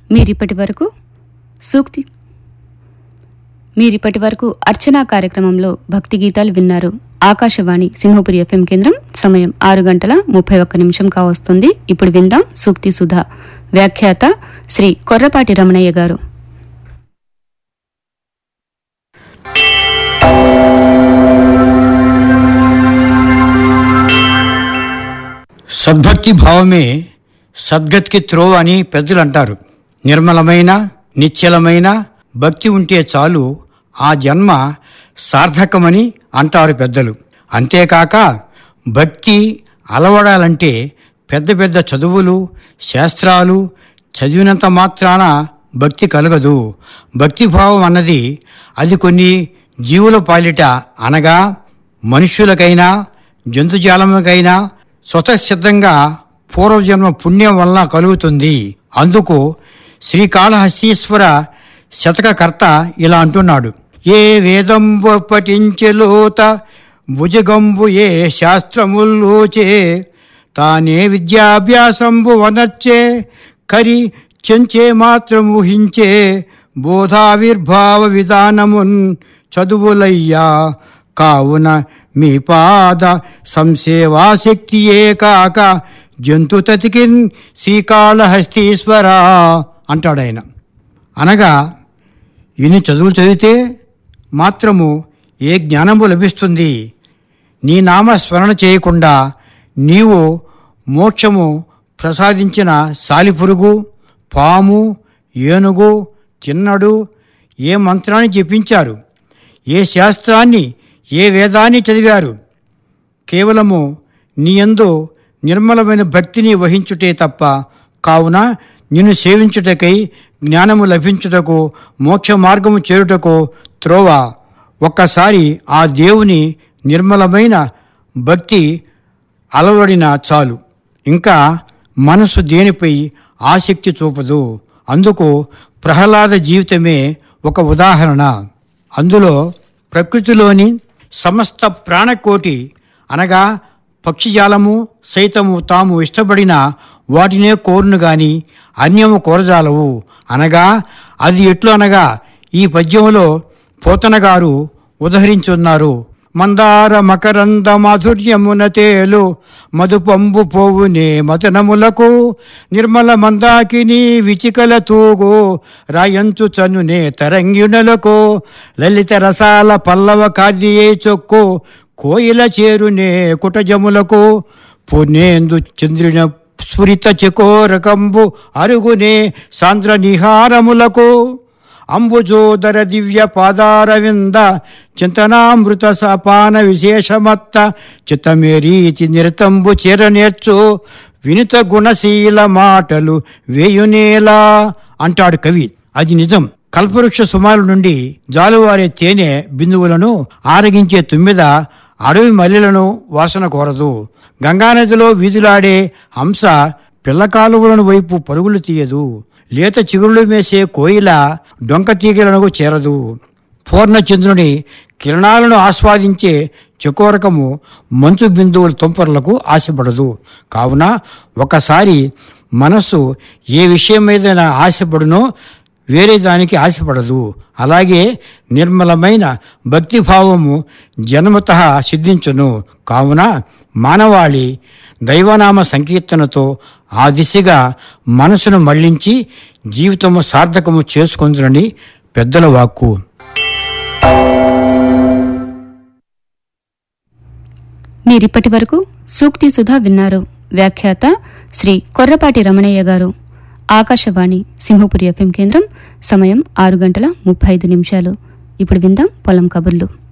మీరిప్పటి వరకు సూక్తి మీరిప్పటి వరకు అర్చనా కార్యక్రమంలో భక్తి గీతాలు విన్నారు ఆకాశవాణి సింహపురి ఎఫ్ఎం కేంద్రం సమయం ఆరు గంటల ముప్పై ఒక్క నిమిషం కావస్తుంది ఇప్పుడు విందాం సూక్తి సుధా వ్యాఖ్యాత శ్రీ కొర్రపాటి రమణయ్య గారు సద్భక్తి భావమే సద్గతికి త్రోవ అని పెద్దలు అంటారు నిర్మలమైన నిశ్చలమైన భక్తి ఉంటే చాలు ఆ జన్మ సార్థకమని అంటారు పెద్దలు అంతేకాక భక్తి అలవడాలంటే పెద్ద పెద్ద చదువులు శాస్త్రాలు చదివినంత మాత్రాన భక్తి కలగదు భక్తిభావం అన్నది అది కొన్ని జీవుల పాలిట అనగా మనుష్యులకైనా జంతుజాలములకైనా స్వతసిద్ధంగా పూర్వజన్మ పుణ్యం వలన కలుగుతుంది అందుకు శ్రీకాళహస్తీశ్వర శతకకర్త ఇలా అంటున్నాడు ఏ వేదంబు పఠించెలోత భుజగంబు ఏ శాస్త్రముల్లోచే తానే విద్యాభ్యాసంబు వనచ్చే కరి చెంచే మాత్రం ఊహించే బోధావిర్భావ విధానమున్ చదువులయ్యా కావున మీ పాద సంసేవాశక్తియే కాక జంతుతతికిన్ శ్రీకాళహస్తీశ్వర అంటాడు ఆయన అనగా ఇన్ని చదువులు చదివితే మాత్రము ఏ జ్ఞానము లభిస్తుంది నీ నామ స్మరణ చేయకుండా నీవు మోక్షము ప్రసాదించిన సాలిపురుగు పాము ఏనుగు చిన్నడు ఏ మంత్రాన్ని జపించారు ఏ శాస్త్రాన్ని ఏ వేదాన్ని చదివారు కేవలము నీయందు నిర్మలమైన భక్తిని వహించుటే తప్ప కావున నిన్ను సేవించుటకై జ్ఞానము లభించుటకు మోక్ష మార్గము చేరుటకు త్రోవ ఒక్కసారి ఆ దేవుని నిర్మలమైన భక్తి అలవడిన చాలు ఇంకా మనసు దేనిపై ఆసక్తి చూపదు అందుకు ప్రహ్లాద జీవితమే ఒక ఉదాహరణ అందులో ప్రకృతిలోని సమస్త ప్రాణకోటి అనగా పక్షిజాలము సైతము తాము ఇష్టపడిన వాటినే కోరును గాని అన్యము కోరజాలవు అనగా అది ఎట్లు అనగా ఈ పద్యంలో పోతన గారు ఉదహరించున్నారు మందార మకరంద మాధుర్యమున తేలు మధుపంబు పోవునే మతనములకు నిర్మల మందాకిని విచికల తూగు రాయంచు చనునే తరంగిణులకు లలిత రసాల పల్లవ కాదియే చొక్కు కోయిల చేరునే కుటజములకు పుణ్యేందు చంద్రున స్ఫురిత చకోరకంబు అరుగునే సాంద్ర నిహారములకు అంబుజోదర దివ్య పాదారవింద చింతనామృత సపాన విశేషమత్త చిత్తమేరీతి నిరతంబు చేరనేర్చు వినుత గుణశీల మాటలు వేయునేలా అంటాడు కవి అది నిజం కల్పవృక్ష సుమారు నుండి జాలువారే తేనె బిందువులను ఆరగించే తుమ్మిద అడవి మల్లెలను వాసన కోరదు గంగానదిలో వీధులాడే హంస పిల్ల కాలువలను వైపు పరుగులు తీయదు లేత చిగురులు మేసే కోయిల డొంక తీగలను చేరదు పూర్ణచంద్రుని కిరణాలను ఆస్వాదించే చకోరకము మంచు బిందువుల తుంపర్లకు ఆశపడదు కావున ఒకసారి మనస్సు ఏ విషయం మీదైనా ఆశపడునో వేరే దానికి ఆశపడదు అలాగే నిర్మలమైన భక్తిభావము జన్మత సిద్ధించును కావున మానవాళి దైవనామ సంకీర్తనతో ఆ దిశగా మనసును మళ్లించి జీవితము సార్థకము చేసుకుందురని పెద్దల వాక్కు మీరిప్పటి వరకు సూక్తి సుధా విన్నారు వ్యాఖ్యాత శ్రీ కొర్రపాటి రమణయ్య గారు ఆకాశవాణి సింహపురి ఎఫ్ఎం కేంద్రం సమయం ఆరు గంటల ముప్పై ఐదు నిమిషాలు ఇప్పుడు విందాం పొలం కబుర్లు